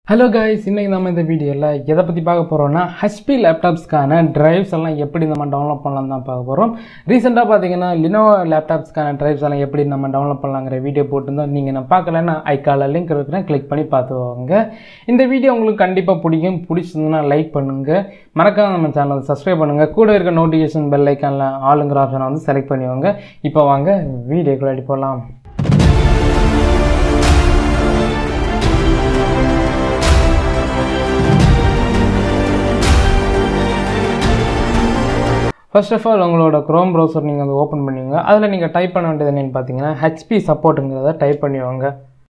hello guys இன்றைக்கி நம்ம இந்த வீடியோவில் எதை பற்றி பார்க்க போகிறோம்னா ஹெச்பி லேப்டாப்ஸ்க்கான டிரைவ்ஸ் எல்லாம் எப்படி நம்ம டவுன்லோட் பண்ணலாம் தான் பார்க்க போகிறோம் ரீசெண்டாக பார்த்தீங்கன்னா லினோவோ லேப்டாப்ஸ்க்கான டிரைவ்ஸ் எல்லாம் எப்படி நம்ம டவுன்லோட் பண்ணலாங்கிற வீடியோ போட்டிருந்தோம் நீங்கள் நான் பார்க்கலன்னா ஐக்கால லிங்க் இருக்கிறேன் கிளிக் பண்ணி பார்த்துக்கோங்க இந்த வீடியோ உங்களுக்கு கண்டிப்பாக பிடிக்கும் பிடிச்சிருந்ததுன்னா லைக் பண்ணுங்கள் மறக்காம நம்ம சேனலை வந்து சப்ஸ்கிரைப் பண்ணுங்கள் கூட இருக்க நோட்டிஃபிகேஷன் பெல் ஐக்கானில் ஆளுங்கிற ஆப்ஷனை வந்து செலக்ட் பண்ணிக்கோங்க இப்போ வாங்க வீடியோக்குள்ளாடி போகலாம் ஃபர்ஸ்ட் ஆஃப் ஆல் உங்களோட க்ரோம் ப்ரௌசர் நீங்கள் வந்து ஓப்பன் பண்ணுவீங்க அதில் நீங்கள் டைப் பண்ண வேண்டியது என்னென்னு பார்த்தீங்கன்னா ஹெச்பி சப்போர்ட்டுங்கிறத டைப் பண்ணிவாங்க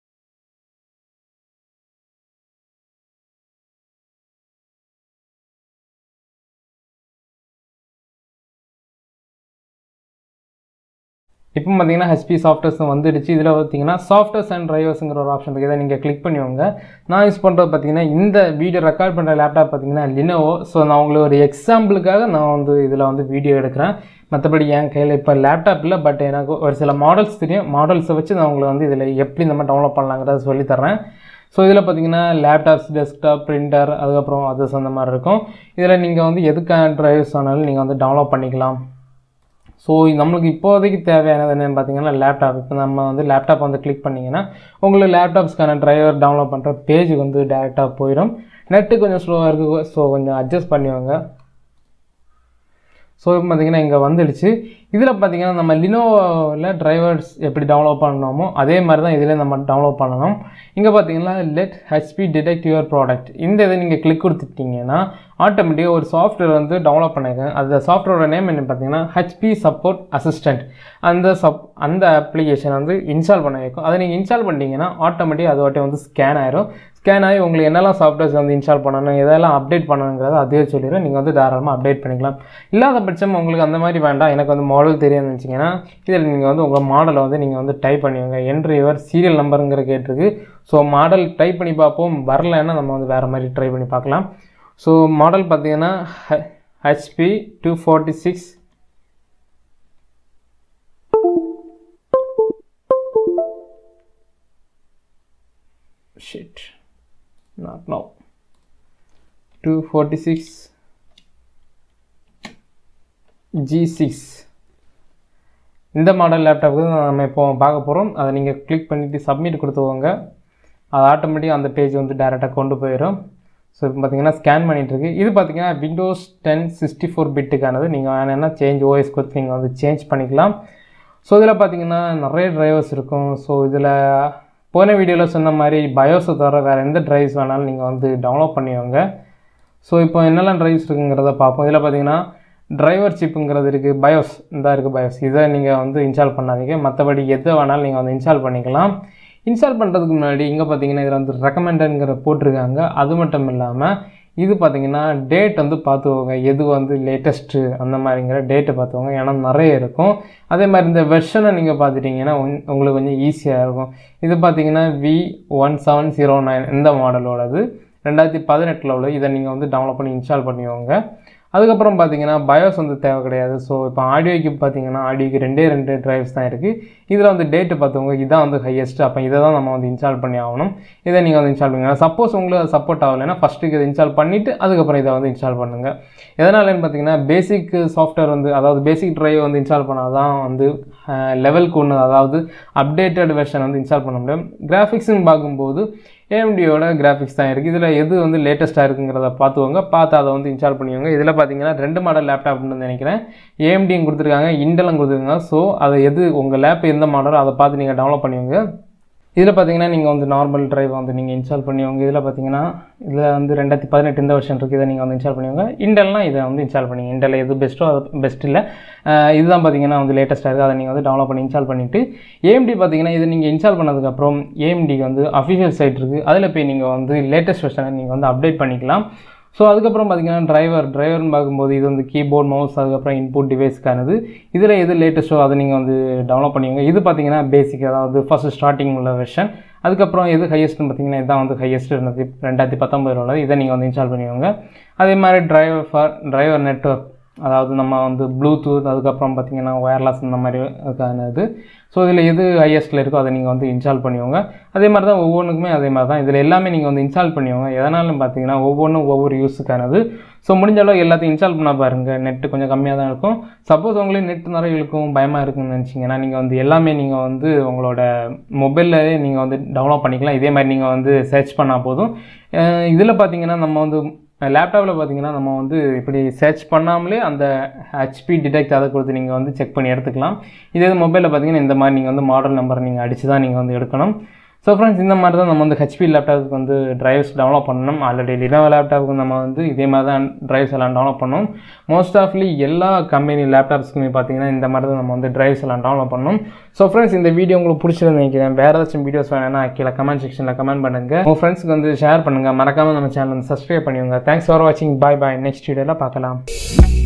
இப்போ பார்த்தீங்கன்னா ஹெச்பி சாஃப்ட்வேர்ஸ் வந்துடுச்சு இதில் பார்த்தீங்கன்னா சாஃப்ட்வேர்ஸ் அண்ட் டிரைவர்ஸுங்கிற ஒரு ஆப்ஷன் இருக்குது இதை நீங்கள் கிளிக் பண்ணிவாங்க நான் யூஸ் பண்ணுறது பார்த்தீங்கன்னா இந்த வீடியோ ரெக்கார்ட் பண்ணுற லேப்டாப் பார்த்தீங்கன்னா லினோவோ ஸோ நான் உங்களுக்கு ஒரு எக்ஸாம்பிளுக்காக நான் வந்து இதில் வந்து வீடியோ எடுக்கிறேன் மற்றபடி என் கையில் இப்போ லேப்டாப் இல்லை பட் எனக்கு ஒரு சில மாடல்ஸ் தெரியும் மாடல்ஸை வச்சு நான் உங்களுக்கு வந்து இதில் எப்படி நம்ம டவுன்லோட் பண்ணலாங்கிறத சொல்லித்தரேன் ஸோ இதில் பார்த்தீங்கன்னா லேப்டாப்ஸ் டெஸ்க்டாப் பிரிண்டர் அதுக்கப்புறம் அதர்ஸ் அந்த மாதிரி இருக்கும் இதில் நீங்கள் வந்து எதுக்கான ட்ரைவ்ஸ் ஆனாலும் நீங்கள் வந்து டவுன்லோட் பண்ணிக்கலாம் ஸோ நம்மளுக்கு இப்போதைக்கு தேவையானது என்னென்னு பார்த்தீங்கன்னா லேப்டாப் இப்போ நம்ம வந்து லேப்டாப் வந்து கிளிக் பண்ணிங்கன்னா உங்களுக்கு லேப்டாப்ஸ்க்கான டிரைவர் டவுன்லோட் பண்ணுற பேஜ் வந்து டேரெக்டாக போயிடும் நெட்டு கொஞ்சம் ஸ்லோவாக இருக்குது ஸோ கொஞ்சம் அட்ஜஸ்ட் பண்ணிவாங்க ஸோ இப்போ பார்த்தீங்கன்னா இங்கே வந்துடுச்சு இதில் பார்த்தீங்கன்னா நம்ம லினோவில் டிரைவர்ஸ் எப்படி டவுன்லோட் பண்ணணுமோ அதே மாதிரி தான் இதில் நம்ம டவுன்லோட் பண்ணணும் இங்கே பார்த்தீங்கன்னா let HP detect your product இந்த இதை நீங்கள் கிளிக் கொடுத்துட்டிங்கன்னா ஆட்டோமேட்டிக்காக ஒரு சாஃப்ட்வேர் வந்து டவுன்லோட் பண்ணிருக்கேன் அந்த சாஃப்ட்வேரோட நேம் என்ன பார்த்தீங்கன்னா ஹெச்பி சப்போர்ட் அசிஸ்டன்ட் அந்த சப் அந்த அப்ளிகேஷன் வந்து இன்ஸ்டால் பண்ண வைக்கும் அதை நீங்கள் இன்ஸ்டால் பண்ணிட்டீங்கன்னா ஆட்டோமேட்டிக் அது வாட்டி வந்து ஸ்கேன் ஆயிரும் ஸ்கேன் ஆகி உங்களுக்கு என்னெல்லாம் சாஃப்ட்வேர்ஸ் வந்து இன்ஸ்டால் பண்ணணும் எதெல்லாம் அப்டேட் பண்ணணுங்கிறத அதே சொல்லிடுறேன் நீங்கள் வந்து தாராளமாக அப்டேட் பண்ணிக்கலாம் இல்லாத பட்சம் உங்களுக்கு அந்த மாதிரி வேண்டாம் எனக்கு வந்து மாடல் தெரியாதுன்னு வச்சிங்கன்னா இதில் நீங்கள் வந்து உங்கள் மாடலை வந்து நீங்கள் வந்து டைப் பண்ணுவீங்க என்ட்ரி யுவர் சீரியல் நம்பருங்கிற கேட்டிருக்கு ஸோ மாடல் டைப் பண்ணி பார்ப்போம் வரலைன்னா நம்ம வந்து வேறு மாதிரி ட்ரை பண்ணி பார்க்கலாம் ஸோ மாடல் பார்த்தீங்கன்னா HP two forty six shit not now 246 G6 இந்த மாடல் லேப்டாப்புக்கு தான் நம்ம இப்போ பார்க்க போகிறோம் அதை நீங்கள் கிளிக் பண்ணிவிட்டு சப்மிட் கொடுத்துக்கோங்க அது ஆட்டோமேட்டிக்காக அந்த பேஜ் வந்து டேரெக்டாக கொண்டு போயிடும் ஸோ இப்போ பார்த்தீங்கன்னா ஸ்கேன் பண்ணிகிட்ருக்கு இது பார்த்தீங்கன்னா விண்டோஸ் டென் சிக்ஸ்டி ஃபோர் பிட்டுக்கானது நீங்கள் வேணும்னா சேஞ்ச் ஓஎஸ் கொடுத்து நீங்கள் வந்து சேஞ்ச் பண்ணிக்கலாம் ஸோ இதில் பார்த்தீங்கன்னா நிறைய டிரைவர்ஸ் இருக்கும் ஸோ இதில் போன வீடியோவில் சொன்ன மாதிரி பயோஸை தவிர வேறு எந்த ட்ரைவ்ஸ் வேணாலும் நீங்கள் வந்து டவுன்லோட் பண்ணிக்கோங்க ஸோ இப்போ என்னெல்லாம் ட்ரைவ்ஸ் இருக்குங்கிறத பார்ப்போம் இதில் பார்த்தீங்கன்னா டிரைவர் சிப்புங்கிறது இருக்குது பயோஸ் இந்த இருக்குது பயோஸ் இதை நீங்கள் வந்து இன்ஸ்டால் பண்ணாதீங்க மற்றபடி எதை வேணாலும் நீங்கள் வந்து இன்ஸ்டால் பண்ணிக்கலாம் இன்ஸ்டால் பண்ணுறதுக்கு முன்னாடி இங்கே பார்த்தீங்கன்னா இதில் வந்து ரெக்கமெண்டட்ங்கிற போட்டிருக்காங்க அது மட்டும் இல்லாமல் இது பார்த்தீங்கன்னா டேட் வந்து பார்த்துக்கோங்க எது வந்து லேட்டஸ்ட்டு அந்த மாதிரிங்கிற டேட்டை பார்த்துக்கோங்க ஏன்னா நிறைய இருக்கும் அதே மாதிரி இந்த வெர்ஷனை நீங்கள் பார்த்துட்டிங்கன்னா உங்களுக்கு கொஞ்சம் ஈஸியாக இருக்கும் இது பார்த்தீங்கன்னா V one seven zero nine இந்த மாடலோடது ரெண்டாயிரத்தி பதினெட்டில் உள்ள இதை நீங்கள் வந்து டவுன்லோட் பண்ணி இன்ஸ்டால் பண்ணிக்கோங்க அதுக்கப்புறம் பார்த்தீங்கன்னா பயோஸ் வந்து தேவை கிடையாது ஸோ இப்போ ஆடியோக்கு பார்த்தீங்கன்னா ஆடியோக்கு ரெண்டே ரெண்டு ட்ரைவ்ஸ் தான் இருக்குது இதில் வந்து டேட்டு பார்த்தவங்க இதான் வந்து ஹையஸ்ட் அப்போ இதை தான் நம்ம வந்து இன்ஸ்டால் பண்ணி ஆகணும் இதை நீங்கள் வந்து இன்ஸ்டால் பண்ணுங்கள் சப்போஸ் உங்களுக்கு அது சப்போர்ட் ஆகலைன்னா ஃபஸ்ட்டுக்கு இதை இன்ஸ்டால் பண்ணிவிட்டு அதுக்கப்புறம் இதை வந்து இன்ஸ்டால் பண்ணுங்கள் எதனாலன்னு பார்த்தீங்கன்னா பேசிக் சாஃப்ட்வேர் வந்து அதாவது பேசிக் ட்ரைவ் வந்து இன்ஸ்டால் பண்ணால் தான் வந்து லெவலுக்கு ஒன்று அதாவது அப்டேட்டட் வெர்ஷன் வந்து இன்ஸ்டால் பண்ண முடியும் கிராஃபிக்ஸ்னு பார்க்கும்போது ஏஎம்டியோட கிராஃபிக்ஸ் தான் இருக்குது இதில் எது வந்து லேட்டஸ்ட்டாக இருக்குங்கிறத பார்த்துக்கோங்க பார்த்து அதை வந்து இன்ஸ்டால் பண்ணிக்கோங்க இதில் பார்த்தீங்கன்னா ரெண்டு மாடல் லேப்டாப்னு நினைக்கிறேன் ஏஎம்டியும் கொடுத்துருக்காங்க இன்டெலும் கொடுத்துருக்காங்க ஸோ அதை எது உங்கள் லேப் எந்த மாடலோ அதை பார்த்து நீங்கள் டவுன்லோட் பண்ணிக்கோங்க இதில் பார்த்தீங்கன்னா நீங்கள் வந்து நார்மல் ட்ரைவ் வந்து நீங்கள் இன்ஸ்டால் பண்ணிக்கோங்க இதில் பார்த்தீங்கன்னா இதில் வந்து ரெண்டாயிரத்தி பதினெட்டு இந்த வருஷன் இருக்குது இதை நீங்கள் வந்து இன்ஸ்டால் பண்ணிக்கோங்க இன்டெல்லாம் இதை வந்து இன்ஸ்டால் பண்ணிங்க இன்டெல் எது பெஸ்ட்டோ அது பெஸ்ட் இல்லை இதுதான் பார்த்தீங்கன்னா வந்து லேட்டஸ்ட்டாக இருக்குது அதை நீங்கள் வந்து டவுன்லோட் பண்ணி இன்ஸ்டால் பண்ணிவிட்டு ஏஎம்டி பார்த்தீங்கன்னா இதை நீங்கள் இன்ஸ்டால் பண்ணதுக்கப்புறம் ஏஎம்டிக்கு வந்து அஃபிஷியல் சைட் இருக்குது அதில் போய் நீங்கள் வந்து லேட்டஸ்ட் வெர்ஷனை நீங்கள் வந்து அப்டேட் பண்ணிக்கலாம் ஸோ அதுக்கப்புறம் பார்த்தீங்கன்னா டிரைவர் டிரைவர்னு பார்க்கும்போது இது வந்து கீபோர்ட் மவுஸ் அதுக்கப்புறம் இன்புட் டிவைஸ்க்கானது இதில் எது லேட்டஸ்ட்டோ அதை நீங்கள் வந்து டவுன்லோட் பண்ணிக்கோங்க இது பார்த்தீங்கன்னா பேசிக் அதாவது ஃபஸ்ட்டு ஸ்டார்டிங் உள்ள வெர்ஷன் அதுக்கப்புறம் எது ஹையஸ்ட்னு பார்த்தீங்கன்னா இதான் வந்து ஹையஸ்ட் இருந்தது ரெண்டாயிரத்தி பத்தொம்பதில் உள்ளது இதை நீங்கள் வந்து இன்ஸ்டால் பண்ணிக்கோங்க அதே மாதிரி டிரைவர் ஃபார் டிரைவர் நெட்ஒர்க் அதாவது நம்ம வந்து ப்ளூடூத் அதுக்கப்புறம் பார்த்தீங்கன்னா ஒயர்லெஸ் இந்த மாதிரி அதுக்கான இது ஸோ இதில் எது ஹையஸ்ட்டில் இருக்கோ அதை நீங்கள் வந்து இன்ஸ்டால் பண்ணிக்கோங்க அதே மாதிரி தான் ஒவ்வொன்றுக்குமே அதே மாதிரி தான் இதில் எல்லாமே நீங்கள் வந்து இன்ஸ்டால் பண்ணிக்கோங்க எதனாலும் பார்த்தீங்கன்னா ஒவ்வொன்றும் ஒவ்வொரு யூஸுக்கானது ஸோ முடிஞ்ச அளவு எல்லாத்தையும் இன்ஸ்டால் பண்ண பாருங்கள் நெட்டு கொஞ்சம் கம்மியாக தான் இருக்கும் சப்போஸ் உங்களுக்கு நெட் நிறைய இருக்கும் பயமாக இருக்குன்னு நினச்சிங்கன்னா நீங்கள் வந்து எல்லாமே நீங்கள் வந்து உங்களோட மொபைலில் நீங்கள் வந்து டவுன்லோட் பண்ணிக்கலாம் இதே மாதிரி நீங்கள் வந்து சர்ச் பண்ணால் போதும் இதில் பார்த்தீங்கன்னா நம்ம வந்து லேப்டாப்பில் பார்த்தீங்கன்னா நம்ம வந்து இப்படி சர்ச் பண்ணாமலே அந்த ஹெச்பி டிடெக்ட் அதை கொடுத்து நீங்கள் வந்து செக் பண்ணி எடுத்துக்கலாம் இதே மொபைலில் பார்த்தீங்கன்னா இந்த மாதிரி நீங்கள் வந்து மாடல் நம்பர் நீங்கள் அடித்து தான் நீங்கள் வந்து எடுக்கணும் ஸோ ஃப்ரெண்ட்ஸ் இந்த மாதிரி தான் நம்ம வந்து ஹெச்பி லேப்டாப்புக்கு வந்து டிரைவ்ஸ் டெவலப் பண்ணணும் ஆல்ரெடி லினோவோ லேப்டாப்புக்கு நம்ம வந்து இதே மாதிரி தான் டிரைவ்ஸ் எல்லாம் டெவலப் பண்ணோம் மோஸ்ட் ஆஃப்லி எல்லா கம்பெனி லேப்டாப்ஸ்க்குமே பார்த்தீங்கன்னா இந்த மாதிரி தான் நம்ம வந்து டிரைவ்ஸ் எல்லாம் டெவலப் பண்ணணும் ஸோ ஃப்ரெண்ட்ஸ் இந்த வீடியோ உங்களுக்கு பிடிச்சிருந்து நினைக்கிறேன் வேறு ஏதாச்சும் வீடியோஸ் வேணும்னா கீழே கமெண்ட் செக்ஷனில் கமெண்ட் பண்ணுங்கள் உங்கள் ஃப்ரெண்ட்ஸ்க்கு வந்து ஷேர் பண்ணுங்கள் மறக்காமல் நம்ம சேனல் வந்து சப்ஸ்கிரைப் பண்ணிவிங்க தேங்க்ஸ் ஃபார் வாட்சிங் பாய் பாய் நெக்ஸ்ட் வீடியோவில் பார்க்கலாம்